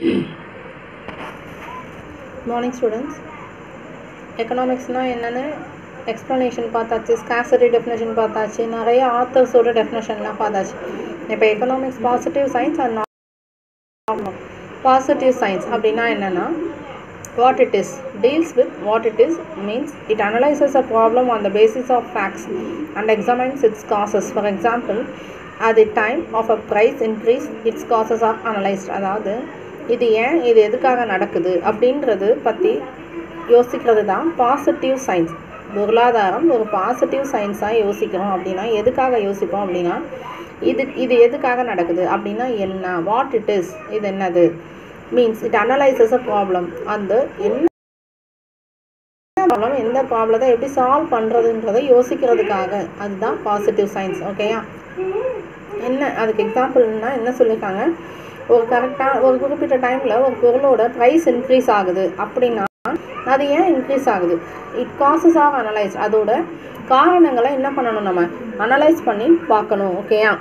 Morning students எக்கனாமிக்ஸ்னால் என்னென்னு explanation பார்த்தாச்சு ஸ்காசரி definition பார்த்தாச்சு நிறைய ஆத்தர்ஸோட டெஃபினேஷன்லாம் பார்த்தாச்சு இப்போ economics positive science and positive science அப்படின்னா என்னென்னா what it is deals with what it is means it analyzes a problem on the basis of facts and examines its causes for example at the time of a price increase its causes are analyzed அதாவது இது ஏன் இது எதுக்காக நடக்குது அப்படின்றது பற்றி யோசிக்கிறது தான் பாசிட்டிவ் சயின்ஸ் பொருளாதாரம் ஒரு பாசிட்டிவ் சயின்ஸாக யோசிக்கிறோம் அப்படின்னா எதுக்காக யோசிப்போம் அப்படின்னா இது இது எதுக்காக நடக்குது அப்படின்னா என்ன வாட் இட் இஸ் இது என்னது means it analyses a problem அந்த என்ன ப்ராப்ளம் எந்த ப்ராப்ளத்தை எப்படி சால்வ் பண்ணுறதுன்றதை யோசிக்கிறதுக்காக அதுதான் பாசிட்டிவ் சயின்ஸ் ஓகேயா என்ன அதுக்கு எக்ஸாம்பிள்னா என்ன சொல்லியிருக்காங்க ஒரு கரெக்டாக ஒரு குறிப்பிட்ட டைமில் ஒரு பொருளோட ப்ரைஸ் இன்க்ரீஸ் ஆகுது அப்படின்னா அது ஏன் இன்க்ரீஸ் ஆகுது இட் காசஸ் ஆஃப் அனலைஸ் அதோட காரணங்களை என்ன பண்ணணும் நம்ம அனலைஸ் பண்ணி பார்க்கணும் ஓகேயா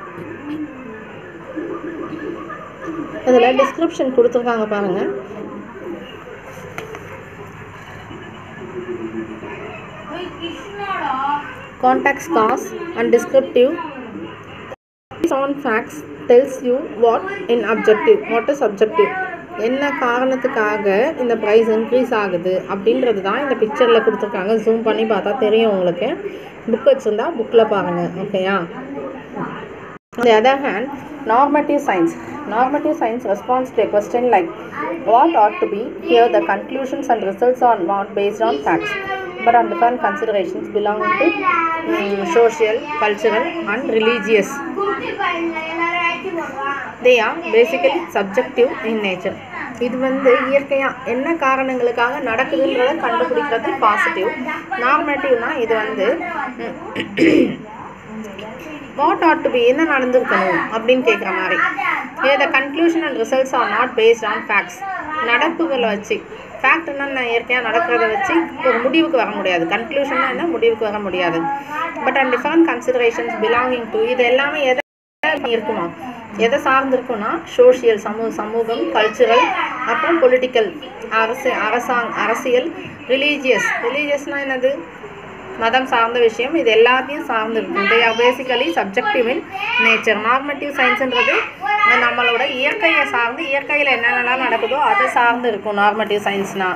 இதில் டிஸ்கிரிப்ஷன் கொடுத்துருக்காங்க பாருங்கள் contacts cause and descriptive on facts tells you what in objective what is objective என்ன காரணத்துக்காக இந்த ப்ரைஸ் இன்க்ரீஸ் ஆகுது அப்படின்றது தான் இந்த பிக்சரில் கொடுத்துருக்காங்க ஜூம் பண்ணி பார்த்தா தெரியும் உங்களுக்கு புக் வச்சுருந்தா புக்கில் பாருங்கள் ஓகேயா On the other hand, normative science. Normative science responds to a question like what ought to be. Here, the conclusions and results are not based on facts, but on different considerations belonging to um, social, cultural, and religious. They are basically subjective in nature. இது வந்து இயற்கையாக என்ன காரணங்களுக்காக நடக்குதுன்றதை கண்டுபிடிக்கிறது positive நார்மேட்டிவ்னா இது வந்து what add to be என்ன நடந்திருக்கணும் அப்படின்னு கேட்குற மாதிரி a the conclusion and results are not based on facts நடப்புகளை வச்சு ஃபேக்ட் என்ன இயற்கையாக நடக்கிறத வச்சு ஒரு முடிவுக்கு வர முடியாது கன்க்ளூஷன்னா என்ன முடிவுக்கு வர முடியாது but and different considerations belonging to இது எல்லாமே எதை இருக்குமா எதை சார்ந்திருக்கும்னா சோஷியல் சமூக சமூகம் கல்ச்சுரல் அப்புறம் பொலிட்டிக்கல் அரசு அரசாங் அரசியல் ரிலீஜியஸ் ரிலீஜியஸ்னால் என்னது மதம் சார்ந்த விஷயம் இது எல்லாத்தையும் சார்ந்து இருக்கும் they are basically subjective in nature normative சயின்ஸுன்றது நம்மளோட இயற்கையை சார்ந்து இயற்கையில் என்னென்னலாம் நடக்குதோ அதை சார்ந்து இருக்கும் நார்மேட்டிவ் சயின்ஸ்னால்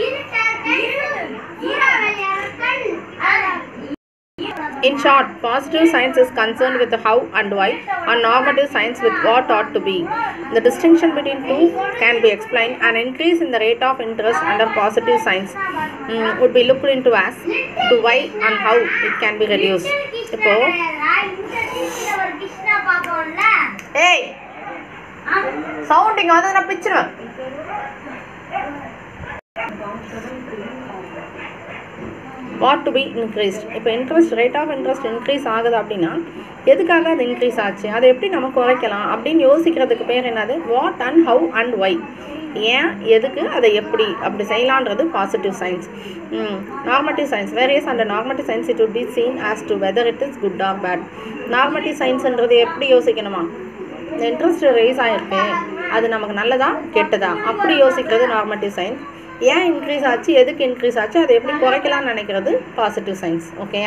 In short, positive science is concerned with the how and why, and normative science with what ought to be. The distinction between two can be explained. An increase in the rate of interest under positive science um, would be looked into as to why and how it can be reduced. இப்போ ஏய் sound இங்கே வந்து நான் பிச்சிருவேன் what to be increased இப்போ interest rate of interest increase ஆகுது அப்படின்னா எதுக்காக அது இன்க்ரீஸ் ஆச்சு அதை எப்படி நம்ம குறைக்கலாம் அப்படின்னு யோசிக்கிறதுக்கு பேர் என்னது what and how and why ஏன் எதுக்கு அதை எப்படி அப்படி செய்யலான்றது positive science normative science various அந்த normative science it would be seen as to whether it is good or bad normative சயின்ஸ்ன்றது எப்படி யோசிக்கணுமா இந்த இன்ட்ரெஸ்ட் ரைஸ் ஆகிருக்கு அது நமக்கு நல்லதா கெட்டதா அப்படி யோசிக்கிறது நார்மட்டிவ் சயின்ஸ் ஏன் இன்க்ரீஸ் ஆச்சு எதுக்கு இன்க்ரீஸ் ஆச்சு அதை எப்படி குறைக்கலாம்னு நினைக்கிறது பாசிட்டிவ் சயின்ஸ் ஓகேயா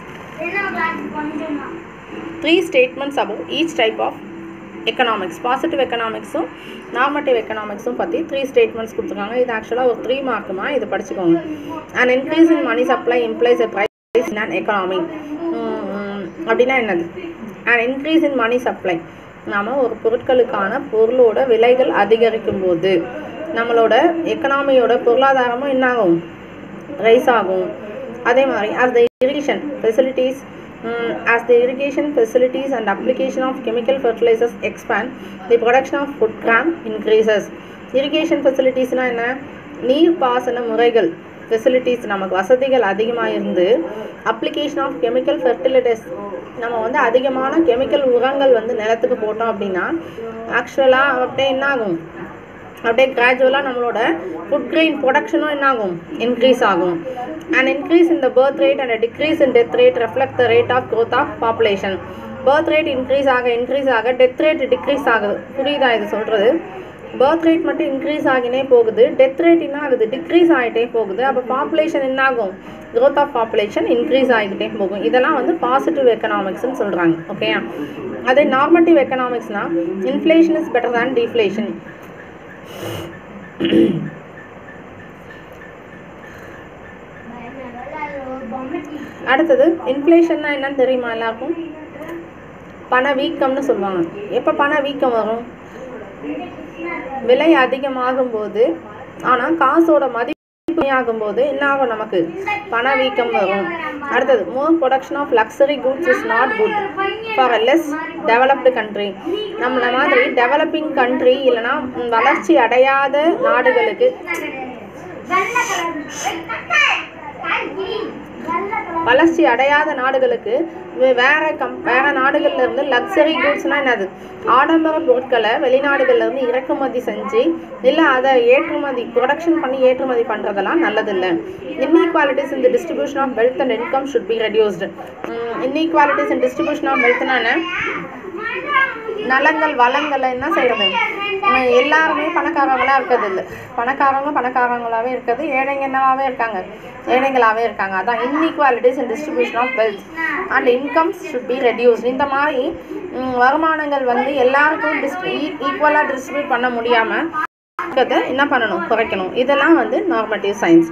three statements above each type of economics positive எக்கனாமிக்ஸும் நார்மட்டிவ் எக்கனாமிக்ஸும் பற்றி த்ரீ ஸ்டேட்மெண்ட்ஸ் கொடுத்துருக்காங்க இது ஆக்சுவலாக ஒரு த்ரீ மார்க்குமா இது படிச்சுக்கோங்க and increase in money supply implies a price in an economy அப்படின்னா என்னது and increase in money supply நாம் ஒரு பொருட்களுக்கான பொருளோட விலைகள் அதிகரிக்கும் போது நம்மளோட எக்கனாமியோட பொருளாதாரமும் என்னாகும் ரைஸ் ஆகும் அதே மாதிரி as the irrigation facilities um, as the irrigation facilities and application of chemical fertilizers expand the production of food gram increases irrigation facilitiesனா என்ன நீர் பாசன முறைகள் ஃபெசிலிட்டிஸ் நமக்கு வசதிகள் அதிகமாக இருந்து அப்ளிகேஷன் ஆஃப் கெமிக்கல் ஃபெர்டிலிட்டிஸ் நம்ம வந்து அதிகமான கெமிக்கல் உரங்கள் வந்து நிலத்துக்கு போட்டோம் அப்படின்னா ஆக்சுவலாக அப்படியே என்ன ஆகும் அப்படியே கிராஜுவலாக நம்மளோட ஃபுட் கிரெயின் ப்ரொடக்ஷனும் என்ன ஆகும் இன்க்ரீஸ் ஆகும் and increase in the birth rate and decrease in death rate reflect the rate of growth of population birth rate increase ஆக இன்க்ரீஸ் ஆக டெத் ரேட் டிக்ரீஸ் ஆகுது புரியுதா இது சொல்கிறது பர்த் ரேட் மட்டும் இன்க்ரீஸ் ஆகினே போகுது டெத் ரேட் என்ன ஆகுது டிக்ரீஸ் ஆகிட்டே போகுது அப்போ பாப்புலேஷன் என்ன ஆகும் growth ஆஃப் பாப்புலேஷன் இன்க்ரீஸ் ஆகிக்கிட்டே போகும் இதெல்லாம் வந்து பாசிட்டிவ் எக்கனாமிக்ஸ்னு சொல்கிறாங்க ஓகேயா அதே நார்மட்டிவ் எக்கனாமிக்ஸ்னால் inflation is better than deflation அடுத்தது இன்ஃப்ளேஷன்னா என்னன்னு தெரியுமா எல்லாருக்கும் பண வீக்கம்னு சொல்லுவாங்க எப்போ பண வீக்கம் வரும் விலை அதிகமாகும் போது ஆனால் காசோட மதிப்பு ஆகும்போது என்ன ஆகும் நமக்கு பண வீக்கம் வரும் அடுத்தது more production of luxury goods is not good for a less developed country நம்மள மாதிரி டெவலப்பிங் கண்ட்ரி இல்லைன்னா ம், வளர்ச்சி அடையாத நாடுகளுக்கு வளர்ச்சி அடையாத நாடுகளுக்கு வே- வேற கம் வேற நாடுகள்ல இருந்து லக்ஸரி குட்ஸ்னா என்னது ஆடம்பர பொருட்களை வெளிநாடுகள்ல இருந்து இறக்குமதி செஞ்சு இல்லை அதை ஏற்றுமதி ப்ரொடக்ஷன் பண்ணி ஏற்றுமதி பண்றதெல்லாம் நல்லதில்லை இன்இக்வாலிட்டிஸ் இந்த distribution of wealth and income should be reduced inequalities in distribution of வெல்த்னா என்ன நலங்கள் வளங்களை என்ன செய்யறது உம் எல்லாருமே பணக்காரங்களா இருக்கிறது இல்லை பணக்காரங்க பணக்காரங்களாவே இருக்கிறது ஏழைங்க என்னவாவே இருக்காங்க ஏழைங்களாவே இருக்காங்க அதான் inequalities in distribution of wealth and incomes should be reduce இந்த மாதிரி உம், வருமானங்கள் வந்து எல்லாருக்கும் டிஸ் ஈக்குவலாக டிஸ்ட்ரிபியூட் பண்ண முடியாமல் இருக்கிறத என்ன பண்ணணும் குறைக்கணும் இதெல்லாம் வந்து normative science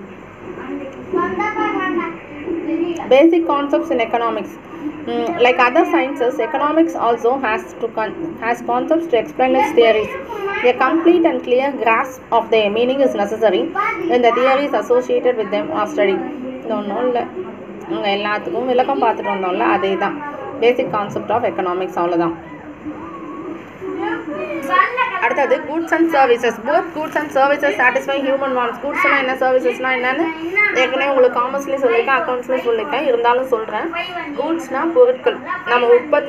basic concepts in economics Mm, like other sciences economics also has to con- has concepts to explain its theories a complete and clear grasp of their meaning is necessary when the theories associated with them are studied இது ஒன்றும் இல்லை உங்கள் எல்லாத்துக்கும் விளக்கம் பார்த்துட்டு வந்தோம்ல அதே தான் basic concept of economics அவ்வளோதான் அடுத்தது goods and services both goods and services satisfy human wants கூட்ஸ்னால் என்ன சர்வீசஸ்னால் என்னன்னு ஏற்கனவே உங்களுக்கு காமர்ஸ்லேயும் சொல்லியிருக்கேன் அக்கௌண்ட்ஸ்லேயும் சொல்லியிருக்கேன் இருந்தாலும் சொல்கிறேன் கூட்ஸ்னால் பொருட்கள் நம்ம உற்பத்தி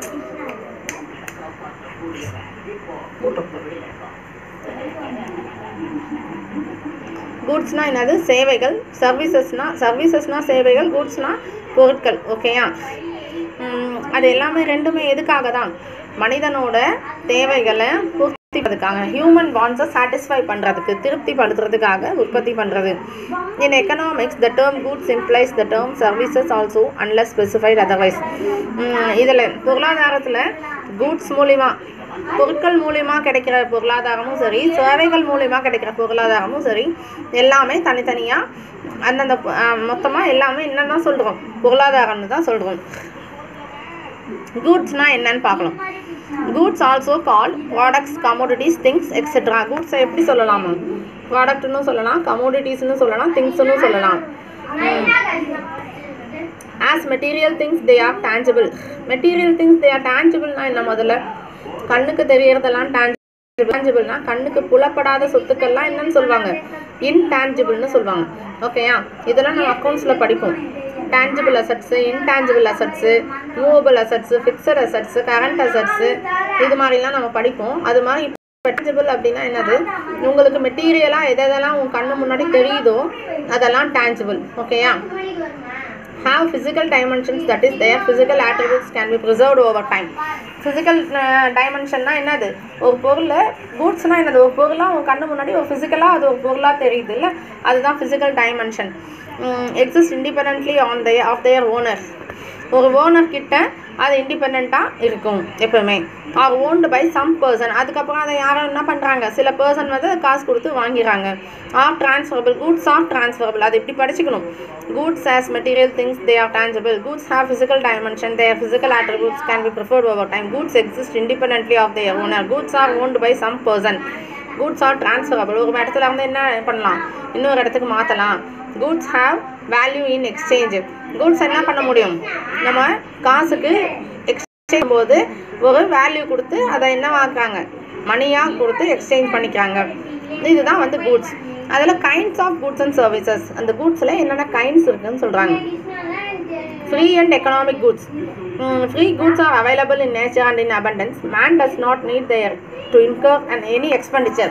கூட்ஸ்னால் என்னது சேவைகள் சர்வீசஸ்னால் சர்வீசஸ்னால் சேவைகள் கூட்ஸ்னால் பொருட்கள் ஓகேயா உம், அது எல்லாமே ரெண்டுமே எதுக்காக தான் மனிதனோட தேவைகளை பூர்த்தி பண்ணுறதுக்காக ஹியூமன் வான்ஸை சாட்டிஸ்ஃபை பண்ணுறதுக்கு திருப்திப்படுத்துறதுக்காக உற்பத்தி பண்ணுறது in economics the term goods implies the term services also unless specified otherwise இதில் பொருளாதாரத்தில் கூட்ஸ் மூலிமா பொருட்கள் மூலிமா கிடைக்கிற பொருளாதாரமும் சரி சேவைகள் மூலிமா கிடைக்கிற பொருளாதாரமும் சரி எல்லாமே தனித்தனியாக அந்தந்த மொத்தமாக எல்லாமே என்னென்ன சொல்கிறோம் பொருளாதாரம்னு தான் சொல்கிறோம் கூட்ஸ்னால் என்னன்னு பார்க்கலாம் goods also call products commodities things etcetera கூட்ஸை எப்படி சொல்லலாமா ப்ராடக்ட்னு சொல்லலாம் கமோடிட்டிஸ்னு சொல்லலாம் திங்ஸ்னு சொல்லலாம் as material things they are tangible material things they are tangible-னா என்ன முதல்ல கண்ணுக்கு தெரியறதெல்லாம் tangible tangible-னா கண்ணுக்கு புலப்படாத சொத்துக்கள்லாம் என்னன்னு சொல்லுவாங்க இன்டான்ஜிபிள்னு சொல்லுவாங்க ஓகேயா இதெல்லாம் நம்ம அக்கௌண்ட்ஸில் படிப்போம் tangible assets intangible assets movable assets fixed assets current assets இது மாதிரிலாம் நம்ம படிப்போம் அது மாதிரி tangible அப்படின்னா என்னது உங்களுக்கு மெட்டீரியலாக எது எதெல்லாம் உங்கள் கண்ணு முன்னாடி தெரியுதோ அதெல்லாம் tangible ஓகேயா have physical dimensions that is their physical attributes can be preserved over time physical uh, dimensionனா என்னது ஒரு பொருள் கூட்ஸ்னால் என்னது ஒரு பொருளாக உங்கள் கண்ணு முன்னாடி ஒரு ஃபிசிக்கலாக அது ஒரு பொருளாக தெரியுது இல்லை அதுதான் physical dimension exist independently on their of their owner ஒரு ஓனர் கிட்ட அது இண்டிபெண்ட்டாக இருக்கும் எப்பவுமே are owned by some person அதுக்கப்புறம் அதை யாரும் என்ன பண்ணுறாங்க சில பர்சன் வந்து காசு கொடுத்து வாங்கிடுறாங்க are transferable goods are transferable அது இப்படி படிச்சுக்கணும் goods as material things they are tangible goods have physical dimension their physical attributes can be preferred over time goods exist independently of their owner goods are owned by some person goods are transferable ஒரு இடத்துல வந்து என்ன பண்ணலாம் இன்னொரு இடத்துக்கு மாற்றலாம் goods have value in exchange goods என்ன பண்ண முடியும் நம்ம காசுக்கு எக்ஸ்சேஞ்ச் போது ஒரு வேல்யூ கொடுத்து அதை என்ன வாங்குறாங்க மணியாக கொடுத்து எக்ஸ்சேஞ்ச் பண்ணிக்கிறாங்க இதுதான் வந்து கூட்ஸ் அதில் kinds of goods and services அந்த கூட்ஸில் என்னென்ன கைண்ட்ஸ் இருக்குன்னு சொல்கிறாங்க free and economic goods free goods are available in nature and in abundance man does not need their to incur and any expenditure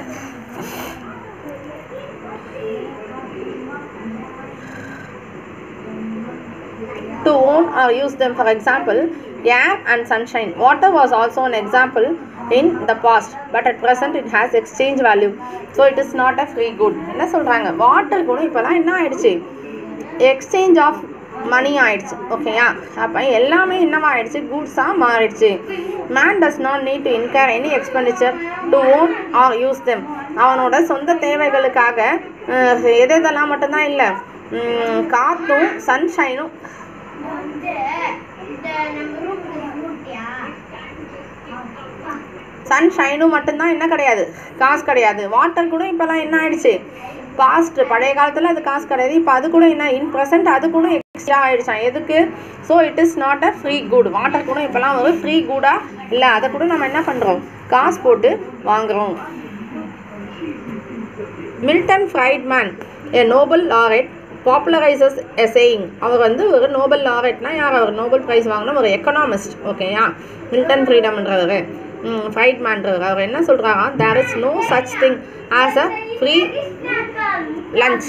to own or use them. For example, air and sunshine water was also an example in the past but at present it has exchange value so it is not a free good என்ன சொல்கிறாங்க water கூட இப்போலாம் என்ன ஆயிடுச்சு exchange of money ஆயிடுச்சு ஓகேயா அப்போ எல்லாமே என்னவா ஆயிடுச்சு குட்ஸாக மாறிடுச்சு man does not need to incur any expenditure to own or use them அவனோட சொந்த தேவைகளுக்காக அஹ், எது எதெல்லாம் மட்டும்தான் இல்லை காற்றும் சன்ஷைனும் சன்ஷைனும் மட்டும்தான் என்ன கிடையாது காசு கிடையாது வாட்டர் கூட இப்போல்லாம் என்ன ஆயிடுச்சு பாஸ்ட் பழைய காலத்தில் அது காசு கிடையாது இப்போ அது கூட என்ன இன் ப்ரெசென்ட் அது கூட எக்ஸ்ட்ரா ஆயிடுச்சான் எதுக்கு so it is not a free good water கூட இப்போல்லாம் ஒரு ஃப்ரீ குடாக இல்லை அதை கூட நம்ம என்ன பண்ணுறோம் காசு போட்டு வாங்குறோம் Milton Friedman a Nobel laureate popularises a saying அவர் வந்து ஒரு நோபல் லாரெட்னா யார் அவர் நோபல் ப்ரைஸ் வாங்கின ஒரு எக்கனாமிஸ்ட் ஓகேயா மில்டன் ஃப்ரீடம்ன்றவர் ஃப்ரைட்மேன்றவர் அவர் என்ன சொல்கிறாரா there is no such thing as a free lunch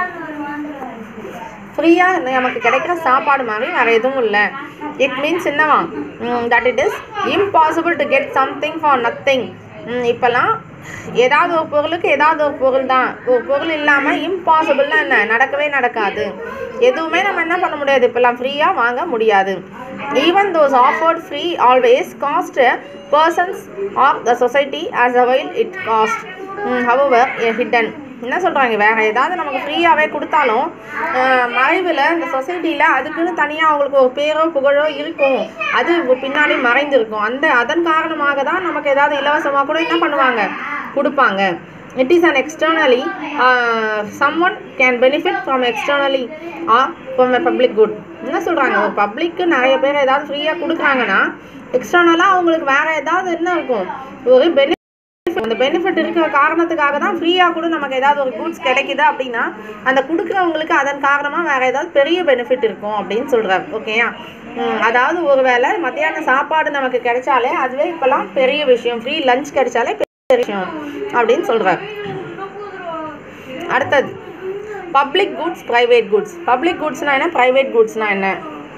ஃப்ரீயாக நமக்கு கிடைக்கிற சாப்பாடு மாதிரி வேறு எதுவும் இல்லை இட் மீன்ஸ் என்னவா that it is impossible to get something for nothing இப்போல்லாம் ஏதாவது ஒரு பொருளுக்கு ஏதாவது ஒரு பொருள் தான் ஒரு பொருள் இல்லாமல் இம்பாசிபிள்னா என்ன நடக்கவே நடக்காது எதுவுமே நம்ம என்ன பண்ண முடியாது இப்போல்லாம் ஃப்ரீயாக வாங்க முடியாது even those offered free always cost persons of the society as a while it cost however hidden என்ன சொல்கிறாங்க வேறு ஏதாவது நமக்கு ஃப்ரீயாகவே கொடுத்தாலும் அஹ், மறைவில் இந்த சொசைட்டியில் அதுக்குன்னு தனியாக அவங்களுக்கு ஒரு பேரோ புகழோ இருக்கும் அது பின்னாடி மறைந்திருக்கும் அந்த அதன் காரணமாக தான் நமக்கு ஏதாவது இலவசமாக கூட என்ன பண்ணுவாங்க கொடுப்பாங்க it is an externally someone can benefit from externally or from a public good என்ன சொல்கிறாங்க ஒரு பப்ளிக்கு நிறைய பேர் ஏதாவது ஃப்ரீயாக கொடுக்குறாங்கன்னா எக்ஸ்டர்னலாக அவங்களுக்கு வேறு ஏதாவது என்ன இருக்கும் ஒரு பெனி அந்த பெனிஃபிட் இருக்கிற காரணத்துக்காக தான் ஃப்ரீயாக கூட நமக்கு ஏதாவது ஒரு கூட்ஸ் கிடைக்குது அப்படின்னா அந்த கொடுக்குறவங்களுக்கு அதன் காரணமாக வேறு ஏதாவது பெரிய பெனிஃபிட் இருக்கும் அப்படின்னு சொல்கிறார் ஓகேயா ம், அதாவது ஒரு வேளை மத்தியான சாப்பாடு நமக்கு கிடைச்சாலே அதுவே இப்போல்லாம் பெரிய விஷயம் ஃப்ரீ லஞ்ச் கிடைச்சாலே பெரிய விஷயம் அப்படின்னு சொல்கிறார் அடுத்தது public goods private goods public குட்ஸ்னால் என்ன ப்ரைவேட் குட்ஸ்னால் என்ன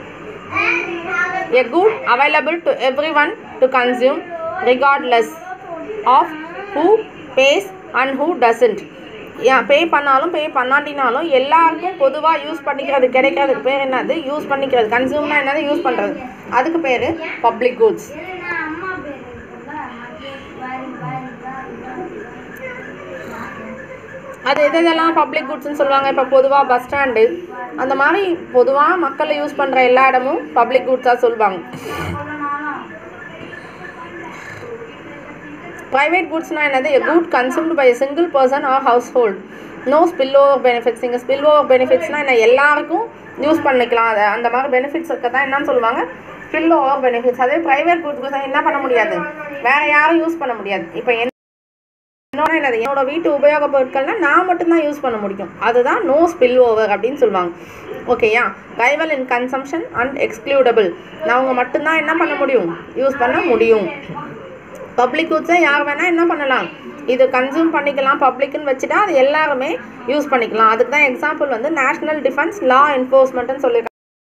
a good available to everyone to consume regardless of who pays and who doesn't ஏன் பே பண்ணாலும் பே பண்ணாட்டினாலும் எல்லாருக்கும் பொதுவாக யூஸ் பண்ணிக்கிறது கிடைக்கிறதுக்கு பேர் என்னது யூஸ் பண்ணிக்கிறது கன்சியூம்னா என்னது யூஸ் பண்ணுறது அதுக்கு பேர் பப்ளிக் குட்ஸ் அம்மா பேர் இருக்குல்ல வாரி வாரி அது எது எதெல்லாம் பப்ளிக் குட்ஸ்னு சொல்லுவாங்க இப்போ பொதுவாக பஸ் ஸ்டாண்டு அந்த மாதிரி பொதுவாக மக்கள் யூஸ் பண்ணுற எல்லா இடமும் பப்ளிக் குட்ஸாக சொல்லுவாங்க ப்ரைவேட் குட்ஸ்னால் என்னது a good consumed by a single person or household no spillover benefits இங்கே ஸ்பில் ஓவர் பெனிஃபிட்ஸ்னால் என்ன எல்லாருக்கும் யூஸ் பண்ணிக்கலாம் அதை அந்த மாதிரி பெனிஃபிட்ஸ் இருக்க தான் என்னன்னு சொல்லுவாங்க ஸ்பில் ஓவர் பெனிஃபிட்ஸ் அதே ப்ரைவேட் குட்ஸ் என்ன பண்ண முடியாது வேற யாரும் யூஸ் பண்ண முடியாது இப்போ என்ன இன்னொன்று என்னது என்னோட வீட்டு உபயோகப் பொருட்கள்னா நான் மட்டும்தான் யூஸ் பண்ண முடியும் அதுதான் நோ ஸ்பில் ஓவர் அப்படின்னு சொல்லுவாங்க ஓகேயா rival in consumption and excludable அவங்க மட்டும்தான் என்ன பண்ண முடியும் யூஸ் பண்ண முடியும் பப்ளிக் குட்ஸை யார் வேணால் என்ன பண்ணலாம் இது கன்சியூம் பண்ணிக்கலாம் பப்ளிக்னு வச்சுட்டா அது எல்லாருமே யூஸ் பண்ணிக்கலாம் அதுக்கு தான் எக்ஸாம்பிள் வந்து நேஷ்னல் டிஃபென்ஸ் லா என்ஃபோர்ஸ்மெண்ட்னு சொல்லியிருக்காங்க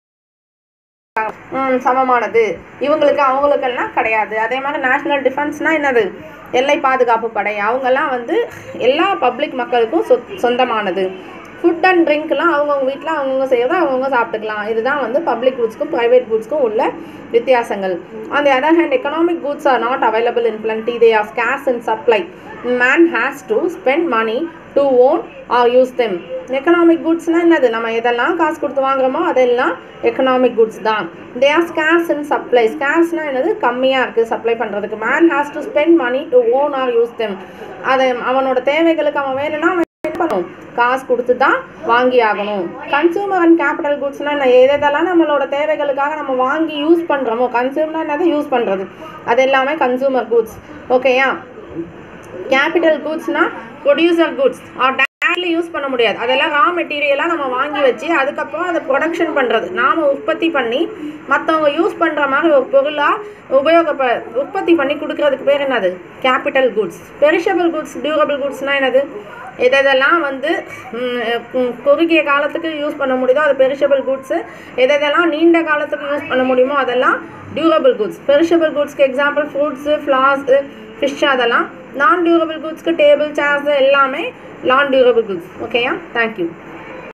ம், சமமானது இவங்களுக்கு அவங்களுக்கெல்லாம் கிடையாது அதே மாதிரி நேஷ்னல் டிஃபென்ஸ்னால் என்னது எல்லை பாதுகாப்பு படை அவங்கெல்லாம் வந்து எல்லா பப்ளிக் மக்களுக்கும் சொ சொந்தமானது ஃபுட் அண்ட் ட்ரிங்க்லாம் அவங்கவுங்க வீட்டில் அவங்கவுங்க செய்கிறத அவங்கவுங்க சாப்பிட்டுக்கலாம் இதுதான் வந்து பப்ளிக் குட்ஸ்க்கும் ப்ரைவேட் குட்ஸ்க்கும் உள்ள வித்தியாசங்கள் on the other hand economic goods are not available in plenty they are scarce in supply man has to spend money to own or use them economic குட்ஸ்னால் என்னது நம்ம எதெல்லாம் காசு கொடுத்து வாங்குறோமோ அதெல்லாம் எக்கனாமிக் குட்ஸ் தான் they are scarce in supply ஸ்கேர்ஸ்னால் என்னது கம்மியாக இருக்குது சப்ளை பண்ணுறதுக்கு man has to spend money to own or use them அதை அவனோட தேவைகளுக்கு அவன் வேணும்னா அவன் என்ன பண்ணணும் காசு கொடுத்து தான் வாங்கி ஆகணும் கன்சூமர் அண்ட் கேபிட்டல் குட்ஸ்னால் என்ன எதெல்லாம் நம்மளோட தேவைகளுக்காக நம்ம வாங்கி யூஸ் பண்ணுறோமோ கன்சூம்னா என்னது யூஸ் பண்ணுறது அது எல்லாமே கன்சூமர் குட்ஸ் ஓகேயா கேபிட்டல் குட்ஸ்னால் ப்ரொடியூசர் குட்ஸ் ஆர் ஆட்ல யூஸ் பண்ண முடியாது அதெல்லாம் ரா மெட்டீரியலாக நம்ம வாங்கி வச்சு அதுக்கப்புறம் அதை ப்ரொடக்ஷன் பண்ணுறது நாம் உற்பத்தி பண்ணி மற்றவங்க யூஸ் பண்ணுற மாதிரி ஒரு பொருளாக உபயோகப்ப உற்பத்தி பண்ணி கொடுக்கறதுக்கு பேர் என்னது capital goods perishable goods durable குட்ஸ்னால் என்னது எது எதெல்லாம் வந்து ம், ம், குறுகிய காலத்துக்கு யூஸ் பண்ண முடியுதோ அது பெரிஷபிள் குட்ஸு எது எதெல்லாம் நீண்ட காலத்துக்கு யூஸ் பண்ண முடியுமோ அதெல்லாம் டியூரபிள் குட்ஸ் பெரிஷபிள் குட்ஸ்க்கு எக்ஸாம்பிள் ஃப்ரூட்ஸு ஃப்ளார்ஸு ஃபிஷ் அதெல்லாம் நான் டியூரபிள் குட்ஸ்க்கு டேபிள் சேர்ஸ் எல்லாமே நான் டியூரபிள் குட்ஸ் ஓகேயா தேங்க்யூ